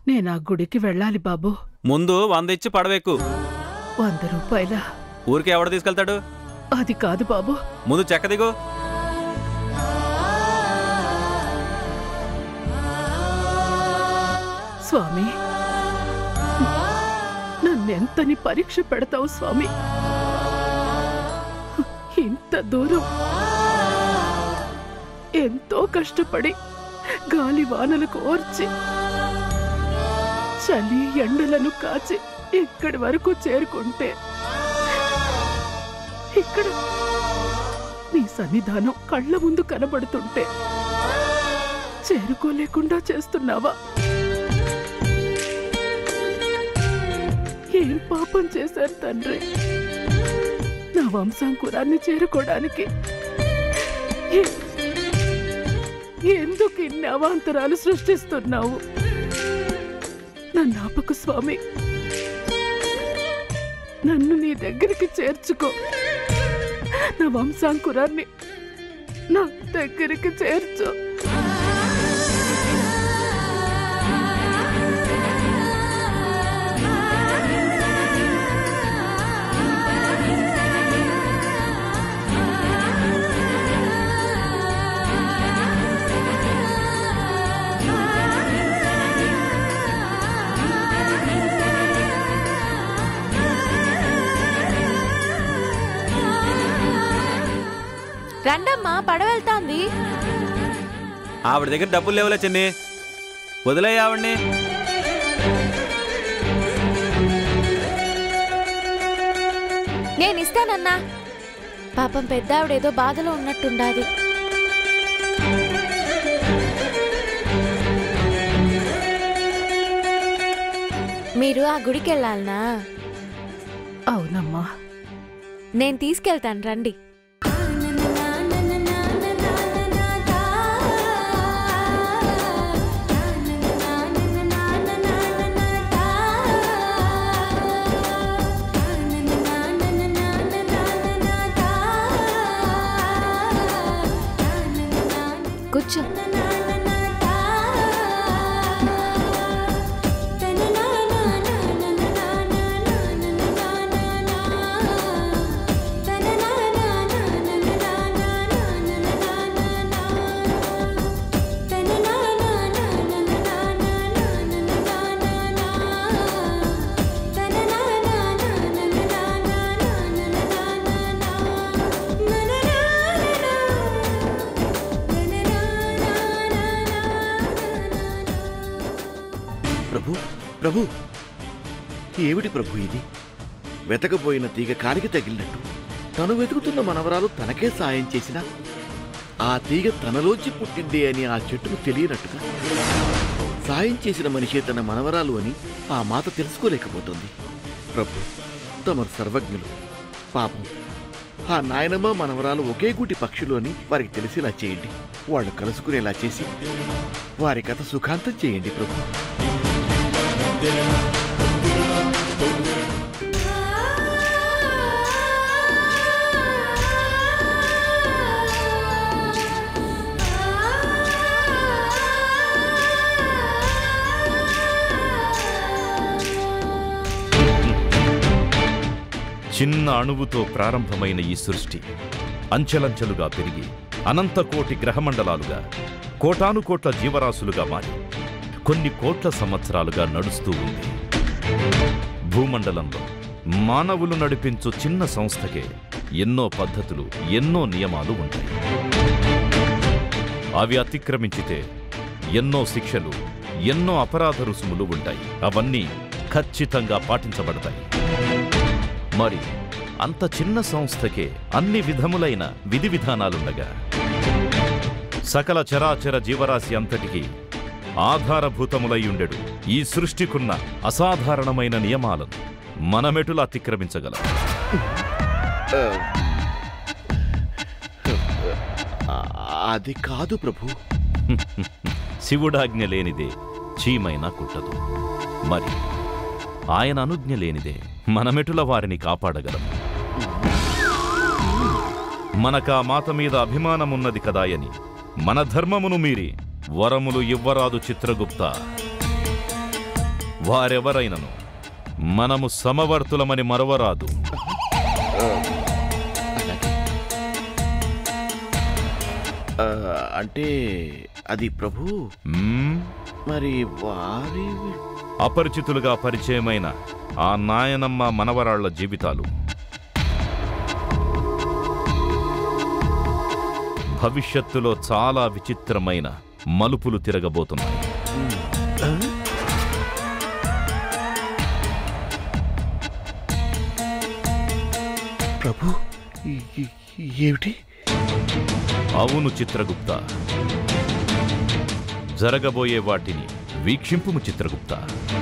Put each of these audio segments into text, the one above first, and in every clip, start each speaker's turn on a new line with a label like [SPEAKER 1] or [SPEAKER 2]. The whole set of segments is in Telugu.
[SPEAKER 1] నేను ఆ గుడికి వెళ్ళాలి బాబు
[SPEAKER 2] ముందు వంద ఇచ్చి పడవెక్కు
[SPEAKER 1] వంద రూపాయల
[SPEAKER 2] ఊరికి ఎవడ తీసుకెళ్తాడు
[SPEAKER 1] అది కాదు బాబు
[SPEAKER 2] ముందు చెక్క దిగు
[SPEAKER 1] స్వామి నన్నెంతని పరీక్ష పెడతావు స్వామి ఇంత దూరం ఎంతో కష్టపడి గాలి వానలకు ఓర్చి చలి ఎండలను కాచి ఇక్కడి వరకు చేరుకుంటే ఇక్కడ నీ సన్నిధానం కళ్ళ ముందు కనబడుతుంటే చేరుకోలేకుండా చేస్తున్నావా ఏం పాపం చేశారు తండ్రి నా వంశాంకురాన్ని చేరుకోవడానికి ఏ- ఎందుకు ఇన్ని అవాంతరాలు సృష్టిస్తున్నావు నన్ను ఆపకు స్వామి నన్ను నీ దగ్గరికి చేర్చుకో నా వంశాంకురాన్ని నా దగ్గరికి చేర్చు
[SPEAKER 3] రండమ్మా పడవెళ్తాంది
[SPEAKER 2] ఆవిడ దగ్గర డబ్బులు లేవులే చిన్ని వదిలేయి ఆవిడ్ని
[SPEAKER 3] నేను ఇస్తానన్నా పాపం పెద్ద ఆవిడేదో బాధలో ఉన్నట్టుండాది మీరు ఆ గుడికి వెళ్ళాలనా
[SPEAKER 1] అవునమ్మా
[SPEAKER 3] నేను తీసుకెళ్తాను రండి కూర్చో
[SPEAKER 4] ప్రభు ప్రభు ఏమిటి ప్రభు ఇది వెతకపోయిన తీగ కాలికి తగిలినట్టు తను వెతుకుతున్న మనవరాలు తనకే సాయం చేసిన ఆ తీగ తనలోంచి పుట్టింది అని ఆ చెట్టుకు తెలియనట్టుగా సాయం చేసిన మనిషే తన మనవరాలు అని ఆ మాత తెలుసుకోలేకపోతుంది ప్రభు తమరు సర్వజ్ఞులు పాపం ఆ నాయనమ్మ మనవరాలు ఒకే గుటి పక్షులు అని వారికి తెలిసేలా చేయండి వాళ్ళు కలుసుకునేలా చేసి వారి కథ సుఖాంతం చేయండి ప్రభు
[SPEAKER 5] చిన్న అణువుతో ప్రారంభమైన ఈ సృష్టి అంచెలంచెలుగా పెరిగి అనంతకోటి గ్రహమండలాలుగా కోటానుకోట్ల జీవరాశులుగా మారి కొన్ని కోట్ల సంవత్సరాలుగా నడుస్తూ ఉంది భూమండలంలో మానవులు నడిపించు చిన్న సంస్థకే ఎన్నో పద్ధతులు ఎన్నో నియమాలు ఉంటాయి అవి అతిక్రమించితే ఎన్నో శిక్షలు ఎన్నో అపరాధ రుసుములు ఉంటాయి అవన్నీ ఖచ్చితంగా పాటించబడతాయి మరి అంత చిన్న సంస్థకే అన్ని విధములైన విధి విధానాలుండగా సకల చరాచర జీవరాశి అంతటికీ ఆధారభూతములయ్యుండెడు ఈ సృష్టికున్న అసాధారణమైన నియమాలను మనమెటులు అతిక్రమించగలం
[SPEAKER 4] ఆ, అది కాదు ప్రభు
[SPEAKER 5] శివుడాజ్ఞ లేనిదే చీమైనా కుట్టదు మరి ఆయన అనుజ్ఞ లేనిదే మనమెటుల వారిని కాపాడగలం మనకా మాత మీద అభిమానమున్నది కదాయని మన ధర్మమును మీరి వరములు ఇవ్వరాదు చిత్రగుప్త వారెవరైనను మనము సమవర్తులమని మరవరాదు
[SPEAKER 4] ఆ, అంటే అది ప్రభు
[SPEAKER 5] మ్మ్?
[SPEAKER 4] మరి వారి
[SPEAKER 5] అపరిచితులుగా పరిచయమైన ఆ నాయనమ్మ మనవరాళ్ల జీవితాలు భవిష్యత్తులో చాలా విచిత్రమైన మలుపులు తిరగబోతున్నాయి
[SPEAKER 4] ప్రభు ఈ- ఈ- ఏమిటి
[SPEAKER 5] అవును చిత్రగుప్త జరగబోయే వాటిని వీక్షింపుము చిత్రగుప్త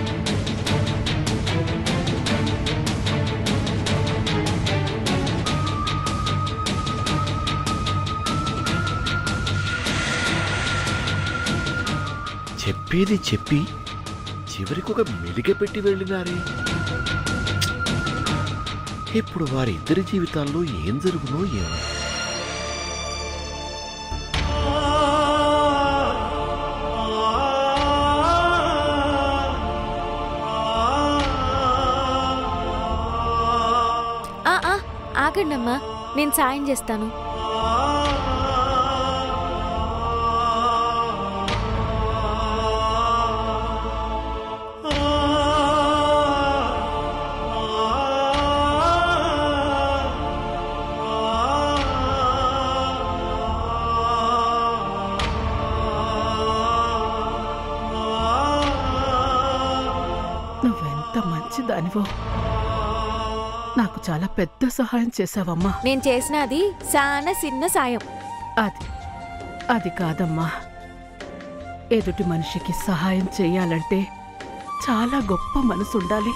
[SPEAKER 4] చెప్పేది చెప్పి చివరికి ఒక మెలిక పెట్టి వెళ్ళినారే ఇప్పుడు వారి ఇద్దరి జీవితాల్లో ఏం జరుగునో ఏమో
[SPEAKER 3] ఆ ఆ ఆగండమ్మా నేను సాయం చేస్తాను
[SPEAKER 1] నువ్వెంత మంచిదానివో నాకు చాలా పెద్ద సహాయం చేశావమ్మా
[SPEAKER 3] నేను చేసిన అది చాలా చిన్న సాయం
[SPEAKER 1] అది అది కాదమ్మా ఎదుటి మనిషికి సహాయం చేయాలంటే చాలా గొప్ప మనసు ఉండాలి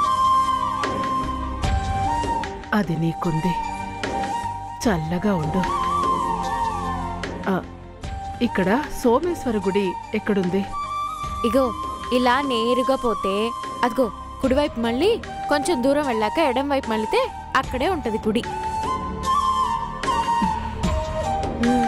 [SPEAKER 1] అది నీకుంది చల్లగా ఉండు ఆ, ఇక్కడ సోమేశ్వర గుడి ఎక్కడుంది
[SPEAKER 3] ఇగో ఇలా నేరుగా పోతే అదిగో కుడివైపు మళ్ళీ కొంచెం దూరం వెళ్ళాక ఎడం వైపు మళ్ళితే అక్కడే ఉంటది గుడి మ్మ్.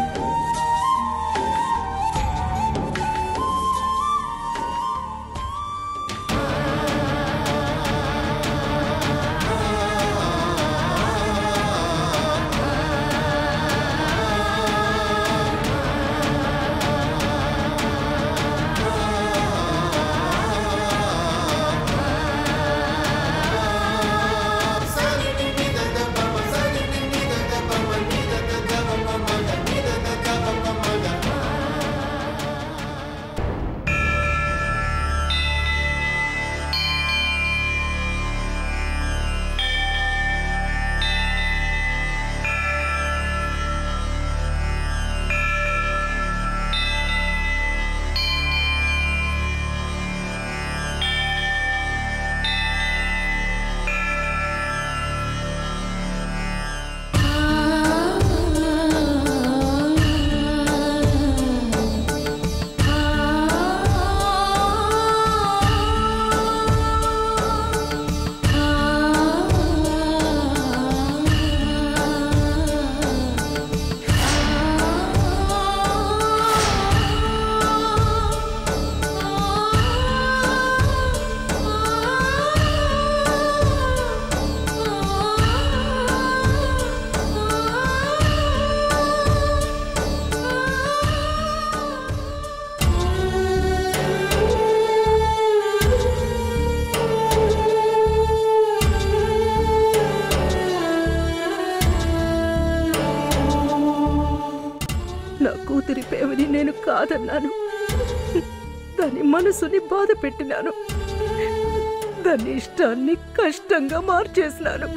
[SPEAKER 1] నా కూతురి పేవని నేను కాదన్నాను దాని మనసుని బాధ పెట్టినాను దాని ఇష్టాన్ని కష్టంగా మార్చేసినాను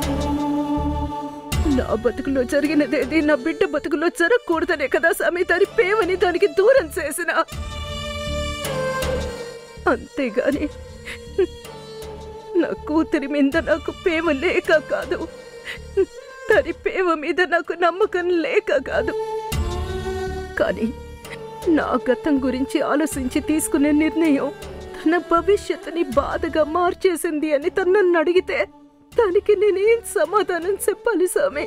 [SPEAKER 1] నా బతుకులో జరిగినదేది నా బిడ్డ బతుకులో జరగకూడదనే కదా స్వామి దాని పేవని దానికి దూరం చేసిన అంతేగాని నా కూతురి మీద నాకు ప్రేమ లేక కాదు దాని ప్రేమ మీద నాకు నమ్మకం లేక కాదు కానీ నా గతం గురించి ఆలోచించి తీసుకునే నిర్ణయం తన భవిష్యత్తుని బాధగా మార్చేసింది అని తను నన్ను అడిగితే దానికి నేనేం సమాధానం చెప్పాలి సామె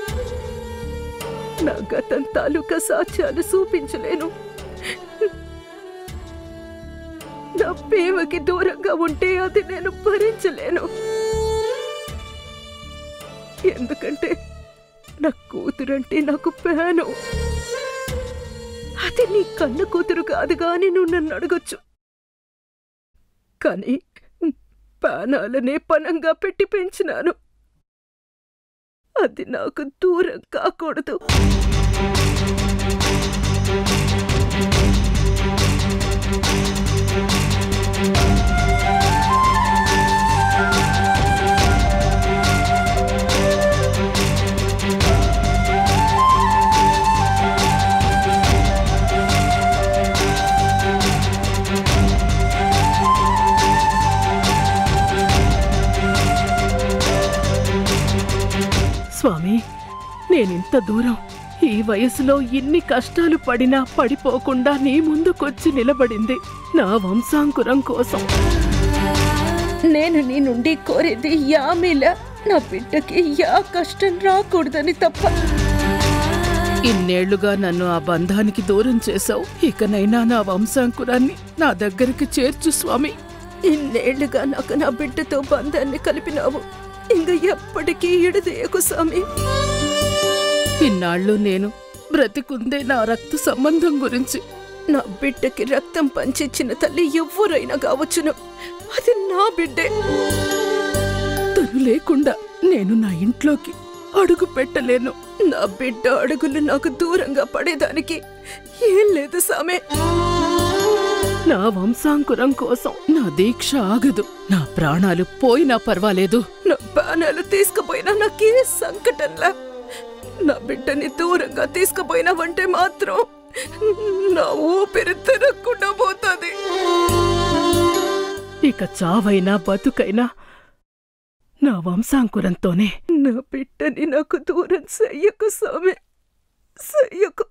[SPEAKER 1] నా గతం తాలూకా సాక్ష్యాలు చూపించలేను నా ప్రేమకి దూరంగా ఉంటే అది నేను భరించలేను ఎందుకంటే నా కూతురంటే నాకు పేను అది నీ కన్న కూతురు కాదుగా అని నువ్వు నన్ను అడగొచ్చు కానీ పానాలనే పనంగా పెట్టి పెంచినాను అది నాకు దూరం కాకూడదు స్వామి నేనింత దూరం ఈ వయసులో ఇన్ని కష్టాలు పడినా పడిపోకుండా నీ ముందుకొచ్చి నిలబడింది నా వంశాంకురం కోసం నేను నీ నుండి కోరేది యామిల నా బిడ్డకి యా కష్టం రాకూడదని తప్ప ఇన్నేళ్లుగా నన్ను ఆ బంధానికి దూరం చేశావు ఇకనైనా నా వంశాంకురాన్ని నా దగ్గరికి చేర్చు స్వామి ఇన్నేళ్లుగా నాకు నా బిడ్డతో బంధాన్ని కలిపినావు ఇంక ఎప్పటికీ ఇడదేయకు స్వామి ఇన్నాళ్ళు నేను బ్రతికుందే నా రక్త సంబంధం గురించి నా బిడ్డకి రక్తం పంచిచ్చిన తల్లి ఎవ్వరైనా కావచ్చును అది నా బిడ్డే తను లేకుండా నేను నా ఇంట్లోకి అడుగు పెట్టలేను నా బిడ్డ అడుగులు నాకు దూరంగా పడేదానికి ఏం లేదు సామే నా వంశాంకురం కోసం నా దీక్ష ఆగదు నా ప్రాణాలు పోయినా పర్వాలేదు నా ప్రాణాలు తీసుకుపోయినా నాకే సంకటంలా నా బిడ్డని దూరంగా తీసుకుపోయినావంటే మాత్రం నా ఊపిరి తిరగకుండా పోతుంది ఇక చావైనా బతుకైనా నా వంశాంకురంతోనే నా బిడ్డని నాకు దూరం చెయ్యకు స్వామి చెయ్యకు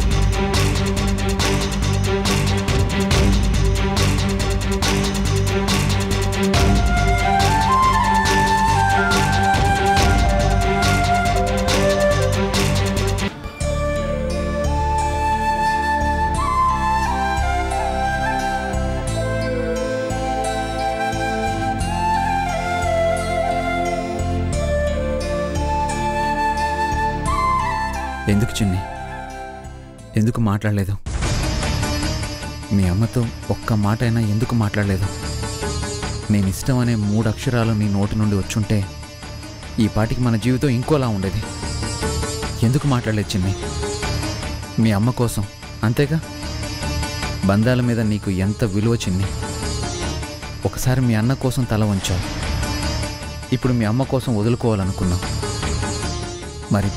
[SPEAKER 6] ఎందుకు చిన్ని ఎందుకు మాట్లాడలేదు మీ అమ్మతో ఒక్క మాట అయినా ఎందుకు మాట్లాడలేదు నేను ఇష్టం అనే మూడు అక్షరాలు నీ నోటి నుండి వచ్చుంటే ఈ పాటికి మన జీవితం ఇంకోలా ఉండేది ఎందుకు మాట్లాడలేదు చిన్ని మీ అమ్మ కోసం అంతేగా బంధాల మీద నీకు ఎంత విలువ చిన్ని ఒకసారి మీ అన్న కోసం తల వంచావు ఇప్పుడు మీ అమ్మ కోసం వదులుకోవాలనుకున్నావు మరి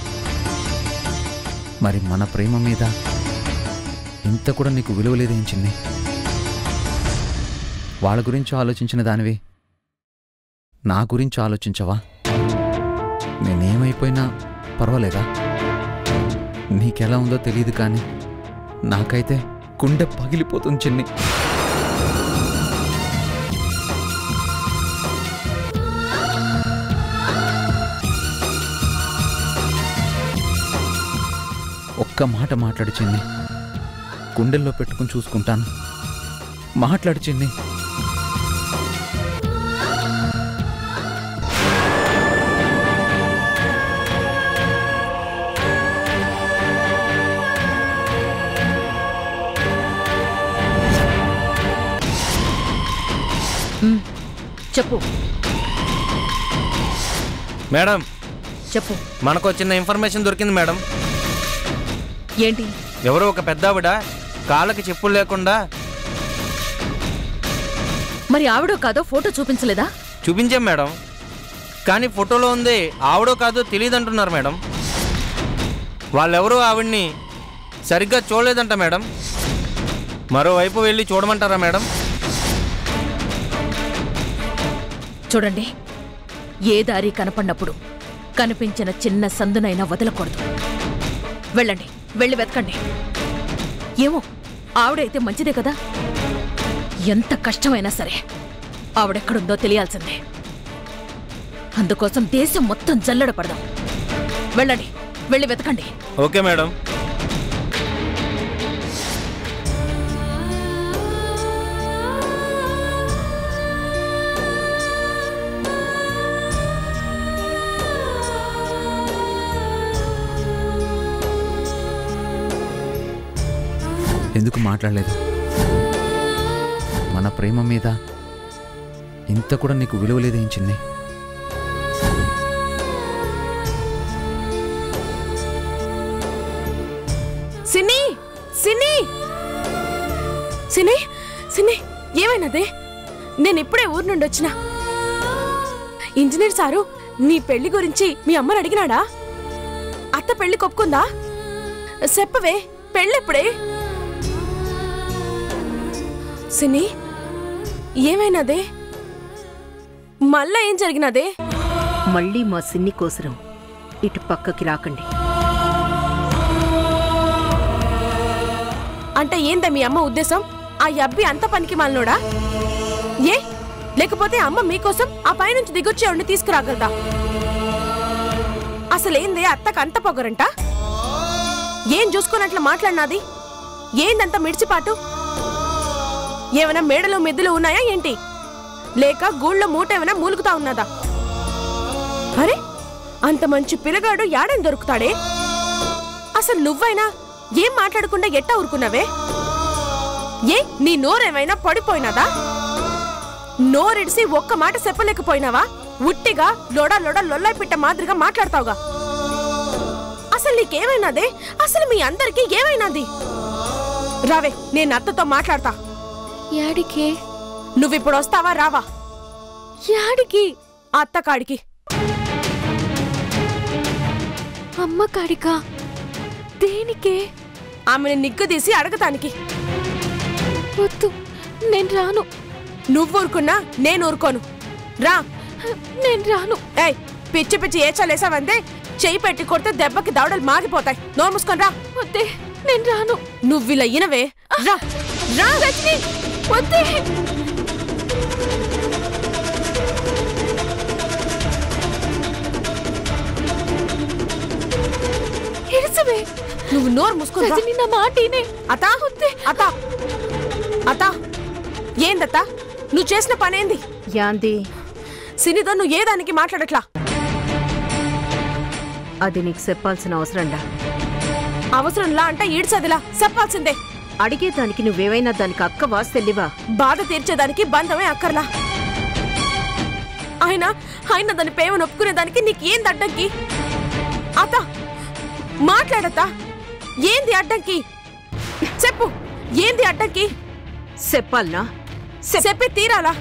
[SPEAKER 6] మరి మన ప్రేమ మీద ఇంత కూడా నీకు విలువ లేదేం చిన్ని వాళ్ళ గురించి ఆలోచించిన దానివి నా గురించి ఆలోచించవా నేనేమైపోయినా పర్వాలేదా నీకెలా ఉందో తెలియదు కానీ నాకైతే గుండె పగిలిపోతుంది చిన్ని ఒక్క మాట మాట్లాడు చిన్ని గుండెల్లో పెట్టుకుని చూసుకుంటాను మాట్లాడు చిన్ని
[SPEAKER 1] చెప్పు
[SPEAKER 7] మేడం
[SPEAKER 1] చెప్పు
[SPEAKER 7] మనకు చిన్న ఇన్ఫర్మేషన్ దొరికింది మేడం
[SPEAKER 1] ఏంటి
[SPEAKER 7] ఎవరో ఒక పెద్ద ఆవిడ కాళ్ళకి చెప్పులు లేకుండా
[SPEAKER 1] మరి ఆవిడో కాదో ఫోటో చూపించలేదా
[SPEAKER 7] చూపించాం మేడం కానీ ఫోటోలో ఉంది ఆవిడో కాదో తెలియదు అంటున్నారు మేడం వాళ్ళెవరూ ఆవిడ్ని సరిగ్గా చూడలేదంట మేడం మరోవైపు వెళ్ళి చూడమంటారా మేడం
[SPEAKER 1] చూడండి ఏ దారి కనపడినప్పుడు కనిపించిన చిన్న సందునైనా వదలకూడదు వెళ్ళండి వెళ్ళి వెతకండి ఏమో ఆవిడైతే మంచిదే కదా ఎంత కష్టమైనా సరే ఆవిడెక్కడుందో తెలియాల్సిందే అందుకోసం దేశం మొత్తం జల్లడ పడదాం వెళ్ళండి వెళ్ళి వెతకండి
[SPEAKER 7] ఓకే మేడం
[SPEAKER 6] ఎందుకు మాట్లాడలేదు మన ప్రేమ మీద ఇంత కూడా నీకు విలువ లేదేం చిన్ని
[SPEAKER 8] సిన్ని సిన్ని సిన్ని సిన్ని ఏమైనదే నేను ఇప్పుడే ఊరు నుండి వచ్చిన ఇంజనీర్ సారు నీ పెళ్లి గురించి మీ అమ్మని అడిగినాడా అత్త పెళ్లి కొప్పుకుందా చెప్పవే పెళ్ళెప్పుడే సిన్ని ఏమైనదే మళ్ళా ఏం జరిగినదే
[SPEAKER 1] మళ్ళీ మా సిన్ని కోసరం ఇటు పక్కకి రాకండి
[SPEAKER 8] అంటే ఏందా మీ అమ్మ ఉద్దేశం ఆ అబ్బి అంత పనికి మాలినోడా ఏ లేకపోతే అమ్మ మీకోసం ఆ పైనుంచి దిగొచ్చేవాడిని తీసుకురాగలదా అసలేందే అత్తకు అంత పొగరంట ఏం చూసుకున్నట్లు మాట్లాడినాది ఏందంత మిడిచిపాటు ఏమైనా మేడలో మెద్దులు ఉన్నాయా ఏంటి లేక గూళ్ళో మూట ఏమైనా మూలుగుతా ఉన్నదా అరే అంత మంచి పిల్లగాడు యాడని దొరుకుతాడే అసలు నువ్వైనా ఏం మాట్లాడకుండా ఎట్టా ఊరుకున్నావే ఏ నీ నోరేమైనా పడిపోయినదా నోరిడిసి ఒక్క మాట చెప్పలేకపోయినావా ఉట్టిగా లొడ లొడ లొల్లాయి పిట్ట మాదిరిగా మాట్లాడతావుగా అసలు నీకేమైనాదే అసలు మీ అందరికీ ఏమైనాది రావే నేను అత్తతో మాట్లాడతా
[SPEAKER 3] యాడికి
[SPEAKER 8] నువ్విప్పుడు వస్తావా రావా
[SPEAKER 3] యాడికి
[SPEAKER 8] అత్త కాడికి
[SPEAKER 3] అమ్మ కాడికా దేనికే
[SPEAKER 8] ఆమెను నిగ్గుదీసి అడగటానికి
[SPEAKER 3] వద్దు నేను రాను
[SPEAKER 8] నువ్వు ఊరుకున్నా నేను ఊరుకోను రా
[SPEAKER 3] నేను రాను
[SPEAKER 8] ఏయ్ పిచ్చి పిచ్చి ఏచాలేసావందే చెయ్యి పెట్టి కొడితే దెబ్బకి దవడలు మాగిపోతాయి నోరు మూసుకొని రా
[SPEAKER 3] వద్దే నేను రాను
[SPEAKER 8] నువ్వు ఇలా ఇనవే రా రా రజని
[SPEAKER 3] వద్దే ఇడిసవే
[SPEAKER 8] నువ్వు నోరు మూసుకొని రా
[SPEAKER 3] రజని నా మాటినే
[SPEAKER 8] అత అత అత ఏందత్త నువ్వు చేసిన పనేంది
[SPEAKER 1] యాంది
[SPEAKER 8] సినితో నువ్వు ఏ దానికి మాట్లాడట్లా
[SPEAKER 1] అది నీకు చెప్పాల్సిన అవసరంలా
[SPEAKER 8] అవసరంలా అంటే ఈడ్చదిలా చెప్పాల్సిందే
[SPEAKER 1] అడిగేదానికి నువ్వేమైనా దానికి అక్క వాస్తెల్లివా
[SPEAKER 8] బాధ తీర్చేదానికి బంధమే అక్కర్లా ఆయన ఆయన దాని ప్రేమను ఒప్పుకునేదానికి నీకు ఏంది అడ్డంకి అత మాట్లాడతా ఏంది అడ్డంకి చెప్పు ఏంది అడ్డంకి
[SPEAKER 1] చెప్పాలనా
[SPEAKER 8] చెప్పి తీరాలా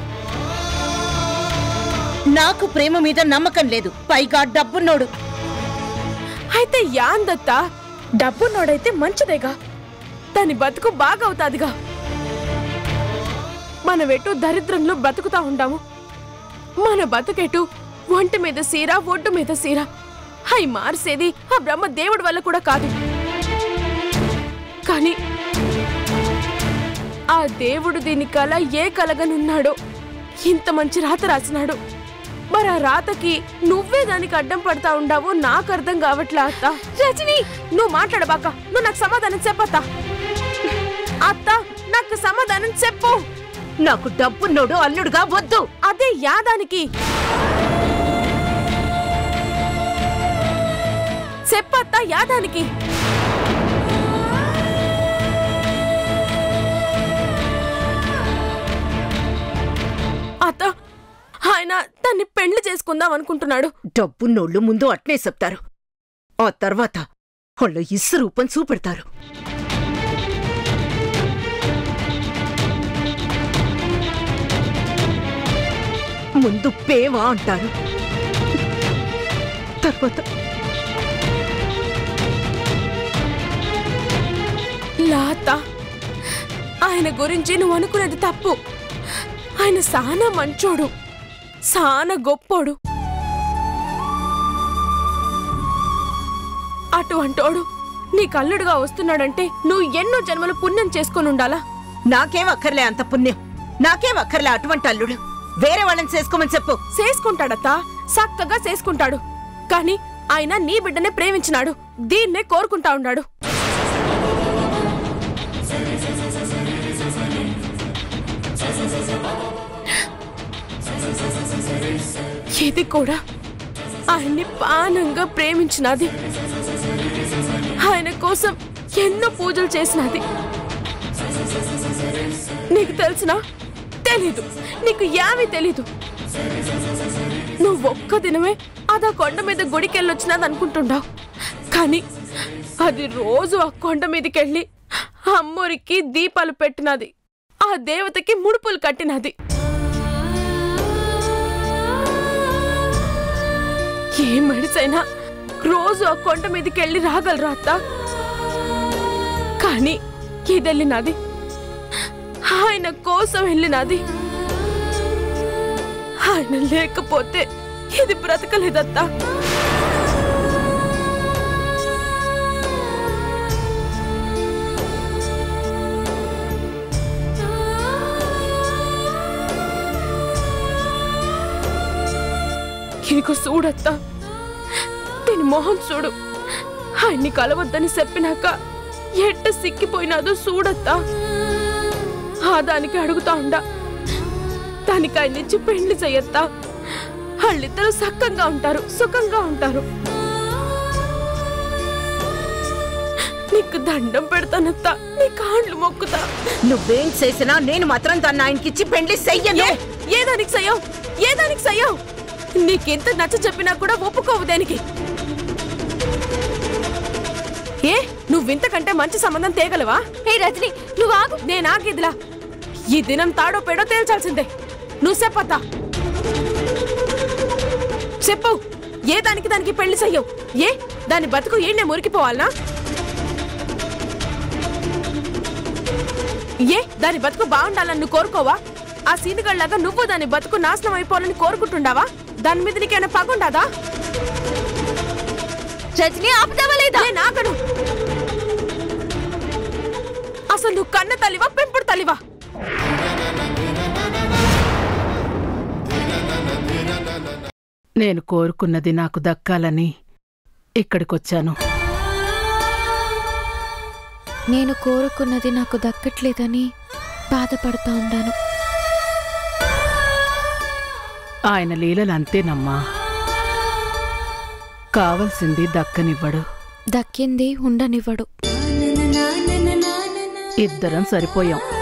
[SPEAKER 9] నాకు ప్రేమ మీద నమ్మకం లేదు పైగా డబ్బున్నోడు
[SPEAKER 8] అయితే యాందత్తా డబ్బున్నోడైతే మంచిదేగా దాని బతుకు బాగవుతాదిగా మనమెటు దరిద్రంలో బతుకుతా ఉండాము మన బతుకెటు ఒంటి మీద సీర ఒడ్డు మీద సీర హై మార్సేది ఆ బ్రహ్మ దేవుడి వల్ల కూడా కాదు కానీ ఆ దేవుడు దీని కల ఏ కలగనున్నాడో ఇంత మంచి రాత రాసినాడు మరి ఆ రాతకి నువ్వే దానికి అడ్డం పడతా ఉండావు నాకు అర్థం కావట్లే అత్త రజని నువ్వు మాట్లాడబాక నువ్వు నాకు సమాధానం చెప్పత్తా అత్త నాకు సమాధానం చెప్పు
[SPEAKER 1] నాకు డబ్బున్నోడు అల్లుడుగా వద్దు
[SPEAKER 8] అదే యాదానికి చెప్పత్తా యాదానికి అత్త ఆయన దాన్ని పెళ్లి చేసుకుందాం అనుకుంటున్నాడు
[SPEAKER 1] డబ్బున్నోళ్ళు ముందు అట్నే చెప్తారు ఆ తర్వాత వాళ్ళ ఇస్సు రూపం చూపెడతారు ముందు పేవా అంటారు తర్వాత
[SPEAKER 8] లాత ఆయన గురించి నువ్వు అనుకునేది తప్పు ఆయన సానా మంచోడు సానా గొప్పోడు అటువంటోడు నీ కల్లుడుగా వస్తున్నాడంటే నువ్వు ఎన్నో జన్మలు పుణ్యం చేసుకొని ఉండాలా
[SPEAKER 1] నాకేం అక్కర్లే అంత పుణ్యం నాకేం అక్కర్లే అటువంటి అల్లుడు వేరే వాళ్ళని చేసుకోమని చెప్పు
[SPEAKER 8] చేసుకుంటాడత్తా చక్కగా చేసుకుంటాడు కానీ ఆయన నీ బిడ్డనే ప్రేమించినాడు దీన్నే కోరుకుంటా ఉన్నాడు ఇది కూడా ఆయన్ని పానంగా ప్రేమించినది ఆయన కోసం ఎన్నో పూజలు చేసినది నీకు తెలుసునా తెలీదు నీకు ఏమీ తెలీదు నువ్వు ఒక్క దినమే అదా కొండ మీద గుడికెళ్ళొచ్చినది అనుకుంటుండావు కానీ అది రోజు ఆ కొండ మీదకెళ్ళి అమ్మోరికి దీపాలు పెట్టినది ఆ దేవతకి ముడుపులు కట్టినది ఏ మడిసైనా రోజు ఆ కొండ మీదకెళ్ళి రాగలరా అత్త కానీ ఇదెళ్ళినది ఆయన కోసం వెళ్ళినది ఆయన లేకపోతే ఇది బ్రతకలేదత్తా ఇదిగో చూడత్తా దీని మొహం చూడు ఆయన్ని కలవద్దని చెప్పినాక ఎట్ట సిక్కిపోయినాదో చూడత్తా ఆ దానికి అడుగుతా ఉండా దానికి ఆయన్నిచ్చి పెళ్లి చెయ్యత్తా వాళ్ళిద్దరూ సక్కంగా ఉంటారు సుఖంగా ఉంటారు నీకు దండం పెడతానత్తా నీ కాళ్ళు మొక్కుతా
[SPEAKER 9] నువ్వేం చేసినా నేను మాత్రం దాన్ని ఆయనకిచ్చి పెళ్లి చెయ్యను
[SPEAKER 8] ఏ ఏ దానికి సయ్యావు ఏ దానికి సయ్యావు నీకెంత నచ్చ చెప్పినా కూడా ఒప్పుకోవు దానికి ఏ నువ్వింతకంటే మంచి సంబంధం తేగలవా
[SPEAKER 3] హే రజని నువ్వు ఆగు
[SPEAKER 8] నేను ఆగిదిలా ఈ దినం తాడో పేడో తేల్చాల్సిందే నువ్వు చెప్పత్తా చెప్పు ఏ దానికి దానికి పెళ్లి చెయ్యవు ఏ దాని బతుకు ఏనే మురికిపోవాలనా ఏ దాని బతుకు బాగుండాలని నువ్వు కోరుకోవా ఆ సీనుగళ్ళలాగా నువ్వు దాని బతుకు నాశనం అయిపోవాలని కోరుకుంటుండావా దాని మీద నీకేమైనా పగుండాదా
[SPEAKER 3] రజని ఆపుతావా లేదా
[SPEAKER 8] నేను ఆగను అసలు నువ్వు కన్న తల్లివా పెంపుడు తల్లివా
[SPEAKER 10] నేను కోరుకున్నది నాకు దక్కాలని ఇక్కడికొచ్చాను
[SPEAKER 3] నేను కోరుకున్నది నాకు దక్కట్లేదని బాధపడుతూ ఉన్నాను
[SPEAKER 10] ఆయన లీలలు అంతేనమ్మా కావలసింది దక్కనివ్వడు
[SPEAKER 3] దక్కింది ఉండనివ్వడు
[SPEAKER 10] ఇద్దరం సరిపోయాం